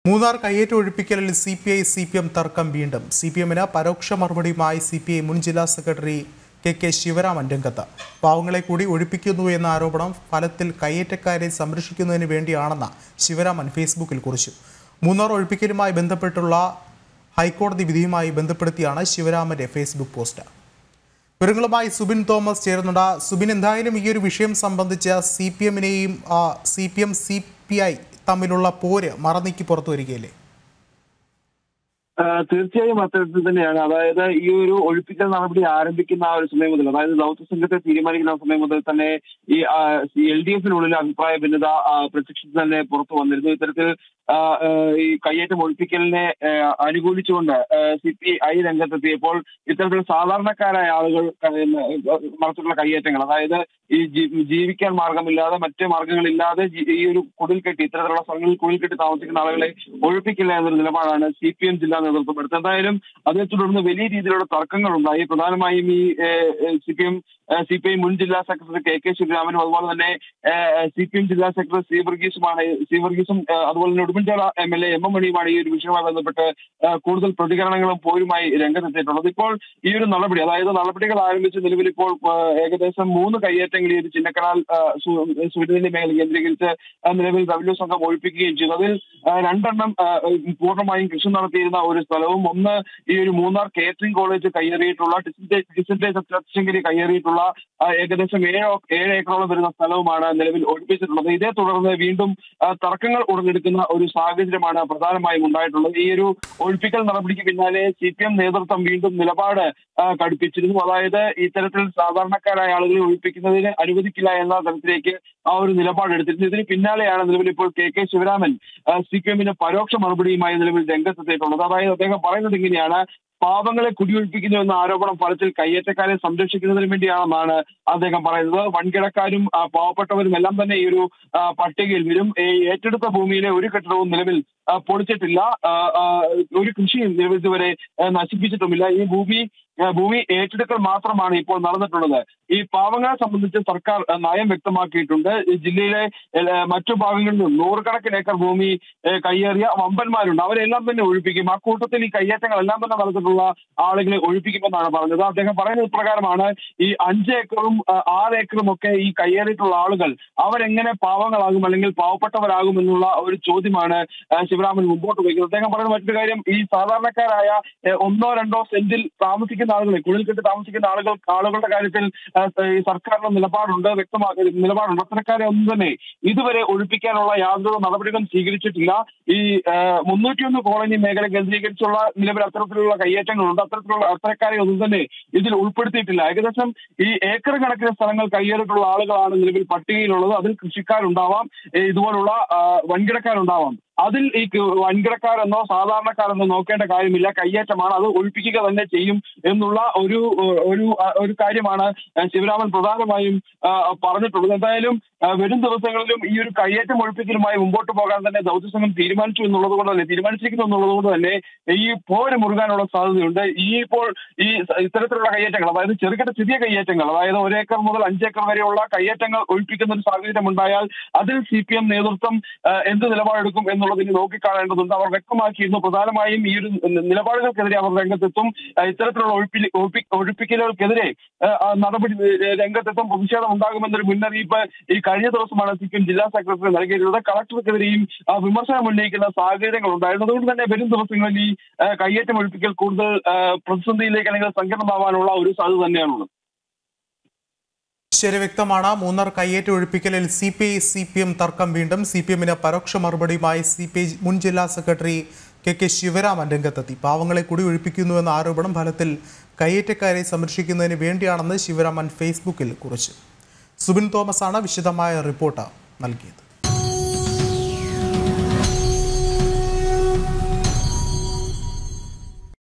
മൂന്നാർ കയ്യേറ്റ ഒഴിപ്പിക്കലിൽ C P I C P M തർക്കം വീണ്ടും സി പി എമ്മിന് പരോക്ഷ മറുപടിയുമായി സി പി ഐ മുൻ ജില്ലാ സെക്രട്ടറി കെ കെ ശിവരാമൻ രംഗത്ത് പാവങ്ങളെ കൂടി ഒഴിപ്പിക്കുന്നു എന്ന ആരോപണം ഫലത്തിൽ കയ്യേറ്റക്കാരെ സംരക്ഷിക്കുന്നതിന് വേണ്ടിയാണെന്ന് ശിവരാമൻ ഫേസ്ബുക്കിൽ കുറിച്ചു മൂന്നാർ ഒഴിപ്പിക്കലുമായി ബന്ധപ്പെട്ടുള്ള ഹൈക്കോടതി വിധിയുമായി ബന്ധപ്പെടുത്തിയാണ് ശിവരാമന്റെ ഫേസ്ബുക്ക് പോസ്റ്റ് വിവരങ്ങളുമായി സുബിൻ തോമസ് ചേരുന്നുണ്ട് സുബിൻ എന്തായാലും ഈ ഒരു വിഷയം സംബന്ധിച്ച് സി പി എമ്മിനെയും C P M C P I തമ്മിലുള്ള പോര് മറനീക്കി പുറത്തു വരികയല്ലേ ആ, തീർച്ചയായും അത്തരത്തിൽ തന്നെയാണ് അതായത് ഈ ഒരു ഒഴിപ്പിക്കൽ നടപടി ആരംഭിക്കുന്ന ആ ഒരു സമയം മുതൽ അതായത് ദൗത്യ സംഘത്തെ തീരുമാനിക്കുന്ന ആ സമയം മുതൽ തന്നെ ഈ എൽ ഡി എഫിനുള്ളിൽ അഭിപ്രായ ഭിന്നത ആ, പ്രത്യക്ഷത്തിൽ തന്നെ പുറത്തു വന്നിരുന്നു ഇത്തരത്തിൽ ആ, ആ, ഈ കയ്യേറ്റം ഒഴിപ്പിക്കലിനെ ആ, അനുകൂലിച്ചുകൊണ്ട് സി പി ഐ രംഗത്തെത്തിയപ്പോൾ ഇത്തരത്തിൽ സാധാരണക്കാരായ ആളുകൾ നടത്തിയിട്ടുള്ള കയ്യേറ്റങ്ങൾ അതായത് ഈ ജീ- ജീവിക്കാൻ മാർഗമില്ലാതെ മറ്റ് മാർഗങ്ങളില്ലാതെ ജി- ഈ ഒരു കുടിൽ കെട്ടി ഇത്തരത്തിലുള്ള സ്ഥലങ്ങളിൽ കുടിൽ കെട്ടി താമസിക്കുന്ന ആളുകളെ ഒഴിപ്പിക്കില്ല എന്നൊരു നിലപാടാണ് സി പി എം ജില്ലാ നേതൃത്വം എടുത്തത് എന്തായാലും അതേ തുടർന്ന് വലിയ രീതിയിലുള്ള തർക്കങ്ങൾ ഉണ്ടായി പ്രധാനമായും ഈ C P M C P I മുൻ ജില്ലാ സെക്രട്ടറി കെ കെ ശിവരാമനും അതുപോലെ തന്നെ സി പി എം ജില്ലാ സെക്രട്ടറി സി വർഗീസുമാണ് സി വർഗീസും ആ, അതുപോലെ തന്നെ Udumbanchola M L A M M മണിയുമാണ് ഈ ഒരു വിഷയവുമായി ബന്ധപ്പെട്ട് ആ, കൂടുതൽ പ്രതികരണങ്ങളും പോരുമായി രംഗത്തെത്തിയിട്ടുള്ളത് ഇപ്പോൾ ഈ ഒരു നടപടി അതായത് നടപടികൾ ആരംഭിച്ച് നിലവിൽ ഇപ്പോൾ ആ, ഏകദേശം മൂന്ന് കയ്യേറ്റങ്ങൾ ഈ ഒരു ചിന്നക്കനാൽ സൂര്യനെല്ലി മേഖല കേന്ദ്രീകരിച്ച് ആ, നിലവിൽ റവന്യൂ സംഘം ഒഴിപ്പിക്കുകയും ചെയ്തു അതിൽ ആ, രണ്ടെണ്ണം ആ, പൂർണ്ണമായും കൃഷി നടത്തിയിരുന്ന ഒരു സ്ഥലവും ഒന്ന് ഈ ഒരു മൂന്നാർ കേറ്ററിംഗ് കോളേജ് കയ്യേറിയിട്ടുള്ള ഡിസിൻറ്റേജ് കയ്യേറിയിട്ടുള്ള ആ, ഏകദേശം ഏഴ് ഏഴ് ഏക്കറോളം വരുന്ന സ്ഥലവുമാണ് നിലവിൽ ഒഴിപ്പിച്ചിട്ടുള്ളത് ഇതേ തുടർന്ന് വീണ്ടും ആ, തർക്കങ്ങൾ ഉടലെടുക്കുന്ന ഒരു സാഹചര്യമാണ് പ്രധാനമായും ഉണ്ടായിട്ടുള്ളത് ഈ ഒരു ഒഴിപ്പിക്കൽ നടപടിക്ക് പിന്നാലെ സി പി എം നേതൃത്വം വീണ്ടും നിലപാട് ആ, കടുപ്പിച്ചിരുന്നു അതായത് ഇത്തരത്തിൽ സാധാരണക്കാരായ ആളുകളെ ഒഴിപ്പിക്കുന്നതിന് അനുവദിക്കില്ല എന്ന തരത്തിലേക്ക് ആ ഒരു നിലപാട് എടുത്തിരുന്നു ഇതിന് പിന്നാലെയാണ് നിലവിൽ ഇപ്പോൾ K K Sivaraman C P എമ്മിന് പരോക്ഷ മറുപടിയുമായി നിലവിൽ രംഗത്തെത്തിയിട്ടുള്ളത് അതായത് അദ്ദേഹം പറയുന്നത് ഇങ്ങനെയാണ് പാവങ്ങളെ കുടിയൊഴിപ്പിക്കുന്നു എന്ന ആരോപണം ഫലത്തിൽ കയ്യേറ്റക്കാരെ സംരക്ഷിക്കുന്നതിന് വേണ്ടിയാണെന്നാണ് അദ്ദേഹം പറയുന്നത് വൻകിടക്കാരും ആ, പാവപ്പെട്ടവരും എല്ലാം തന്നെ ഈ ഒരു ആ, പട്ടികയിൽ വരും ഈ ഏറ്റെടുത്ത ഭൂമിയിലെ ഒരു കെട്ടിടവും നിലവിൽ ആ, പൊളിച്ചിട്ടില്ല ആ, ആ, ഒരു കൃഷിയും നിലവിൽ ഇതുവരെ ആ, നശിപ്പിച്ചിട്ടുമില്ല ഈ ഭൂമി ആ, ഭൂമി ഏറ്റെടുക്കൽ മാത്രമാണ് ഇപ്പോൾ നടന്നിട്ടുള്ളത് ഈ പാവങ്ങളെ സംബന്ധിച്ച് സർക്കാർ ആ, നയം വ്യക്തമാക്കിയിട്ടുണ്ട് ഈ ജില്ലയിലെ എല്ലാ, മറ്റു ഭാഗങ്ങളിൽ നിന്നും നൂറുകണക്കിന് ഏക്കർ ഭൂമി ഏ, കയ്യേറിയ വമ്പന്മാരുണ്ട് അവരെല്ലാം തന്നെ ഒഴിപ്പിക്കും ആ കൂട്ടത്തിൽ ഈ കയ്യേറ്റങ്ങളെല്ലാം തന്നെ നടന്നിട്ടുള്ള ആളുകളെ ഒഴിപ്പിക്കുമെന്നാണ് പറഞ്ഞത് അദ്ദേഹം പറയുന്നത് പ്രകാരമാണ് ഈ അഞ്ച് ഏക്കറും ആ, ആറ് ഏക്കറും ഒക്കെ ഈ കയ്യേറിയിട്ടുള്ള ആളുകൾ അവരെങ്ങനെ പാവങ്ങളാകും അല്ലെങ്കിൽ പാവപ്പെട്ടവരാകും എന്നുള്ള ഒരു ചോദ്യമാണ് ആ, ശിവരാമൻ മുമ്പോട്ട് വയ്ക്കുന്നത് അദ്ദേഹം പറയുന്ന മറ്റൊരു കാര്യം ഈ സാധാരണക്കാരായ ഏ, ഒന്നോ രണ്ടോ സെന്റിൽ താമസിക്കുന്ന ആളുകളെ കുഴിൽ കെട്ടി താമസിക്കുന്ന ആളുകൾ ആളുകളുടെ കാര്യത്തിൽ ആ, ഈ സർക്കാരിന്റെ നിലപാടുണ്ട് വ്യക്തമാക്കി നിലപാടുണ്ട് അത്തരക്കാരെ ഒന്നും തന്നെ ഇതുവരെ ഒഴിപ്പിക്കാനുള്ള യാതൊരു നടപടികളും സ്വീകരിച്ചിട്ടില്ല ഈ മുന്നൂറ്റിയൊന്ന് കോളനി മേഖല കേന്ദ്രീകരിച്ചുള്ള നിലവിൽ അത്തരത്തിലുള്ള കയ്യേറ്റങ്ങളുണ്ട് അത്തരത്തിലുള്ള അത്തരക്കാരെ ഒന്നും തന്നെ ഇതിൽ ഉൾപ്പെടുത്തിയിട്ടില്ല ഏകദേശം ഈ ഏക്കർ കണക്കിന് സ്ഥലങ്ങൾ കയ്യേറിയിട്ടുള്ള ആളുകളാണ് നിലവിൽ പട്ടികയിലുള്ളത് അതിൽ കൃഷിക്കാരുണ്ടാവാം ഏ, ഇതുപോലുള്ള ആ, വൻകിടക്കാരുണ്ടാവാം അതിൽ ഈ ക- വൻകിടക്കാരെന്നോ സാധാരണക്കാരെന്നോ നോക്കേണ്ട കാര്യമില്ല കയ്യേറ്റമാണ് അത് ഒഴിപ്പിക്കുക തന്നെ ചെയ്യും എന്നുള്ള ഒരു ഒരു ഒരു കാര്യമാണ് ശിവരാമൻ പ്രധാനമായും ആ, പറഞ്ഞിട്ടുള്ളത് എന്തായാലും ആ, വരും ദിവസങ്ങളിലും ഈ ഒരു കയ്യേറ്റം ഒഴിപ്പിക്കലുമായി മുമ്പോട്ട് പോകാൻ തന്നെ ദൗത്യസംഘം തീരുമാനിച്ചു എന്നുള്ളത് കൊണ്ട് തന്നെ തീരുമാനിച്ചിരിക്കുന്നു എന്നുള്ളത് കൊണ്ട് തന്നെ ഈ പോര് മുറുകാനുള്ള സാധ്യതയുണ്ട് ഈ ഇപ്പോൾ ഈ സ- ഇത്തരത്തിലുള്ള കയ്യേറ്റങ്ങൾ അതായത് ചെറുകിട ചെറിയ കയ്യേറ്റങ്ങൾ അതായത് ഒരേക്കർ മുതൽ അഞ്ചേക്കർ വരെയുള്ള കയ്യേറ്റങ്ങൾ ഒഴിപ്പിക്കുന്ന ഒരു സാഹചര്യം ഉണ്ടായാൽ അതിൽ സി പി എം നേതൃത്വം ആ, എന്ത് നിലപാടെടുക്കും എന്നുള്ളതിന് നോക്കിക്കാണേണ്ടതുണ്ട് അവർ വ്യക്തമാക്കിയിരുന്നു പ്രധാനമായും ഈ ഒരു നി- നിലപാടുകൾക്കെതിരെ അവർ രംഗത്തെത്തും ആ, ഇത്തരത്തിലുള്ള ഒഴിപ്പി ഒഴിപ്പി- ഒഴിപ്പിക്കലുകൾക്കെതിരെ ആ, ആ, നടപടി ഏ, രംഗത്തെത്തും പ്രതിഷേധം ഉണ്ടാകുമെന്നൊരു മുന്നറിയിപ്പ് ഈ കഴിഞ്ഞ ദിവസമാണ് സി പി എം ജില്ലാ സെക്രട്ടറി നൽകിയിട്ടുള്ളത് കളക്ടർക്കെതിരെയും ആ, വിമർശനം ഉന്നയിക്കുന്ന സാഹചര്യങ്ങൾ ഉണ്ടായിരുന്നു അതുകൊണ്ട് തന്നെ വരും ദിവസങ്ങളിൽ ഈ ആ, കയ്യേറ്റം ഒഴിപ്പിക്കൽ കൂടുതൽ ആ, പ്രതിസന്ധിയിലേക്ക് അല്ലെങ്കിൽ സങ്കീർണമാവാനുള്ള ഒരു സാധ്യത തന്നെയാണുള്ളത് ശരി വ്യക്തമാണ് മൂന്നാർ കയ്യേറ്റ ഒഴിപ്പിക്കലിൽ C P I C P M തർക്കം വീണ്ടും സി പി എമ്മിന് പരോക്ഷ മറുപടിയുമായി സി പി ഐ മുൻ ജില്ലാ സെക്രട്ടറി കെ കെ ശിവരാമൻ രംഗത്തെത്തി പാവങ്ങളെ കുടി ഒഴിപ്പിക്കുന്നുവെന്ന ആരോപണം ഫലത്തിൽ കയ്യേറ്റക്കാരെ സംരക്ഷിക്കുന്നതിന് വേണ്ടിയാണെന്ന് ശിവരാമൻ ഫേസ്ബുക്കിൽ കുറിച്ചു സുബിൻ തോമസ് ആണ് വിശദമായ റിപ്പോർട്ട് നൽകിയത്